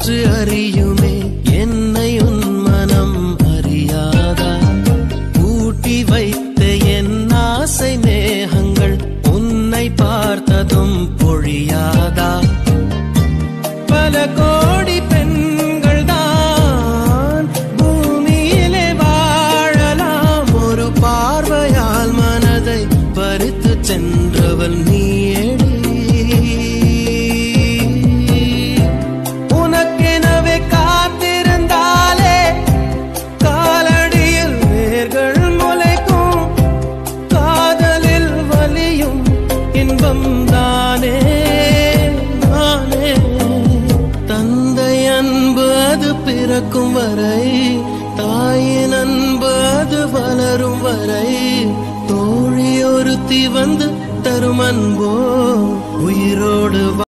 காற்று அறியுமே என்னை உன் மனம் அறியாதா ஊட்டி வைத்த என் ஆசை மேகங்கள் உன்னை பார்த்ததும் பொழியாதா பல கோடி பெண்கள் தான் பூமியிலே வாழலாம் ஒரு பார்வையால் மனதை பறித்து சென்றவள் நீயடி உனக்கெனவே காத்திருந்தாலே காலடியில் வேர்கள் முளைக்கும் காதலில் வலியும் இன்பம் தானே நானே தந்தை அன்பு அது பிறக்கும் வரை தாயின் அன்பு அது வளரும் வரை தோழி ஒருத்தி வந்து தரும் அன்போ உயிரோடு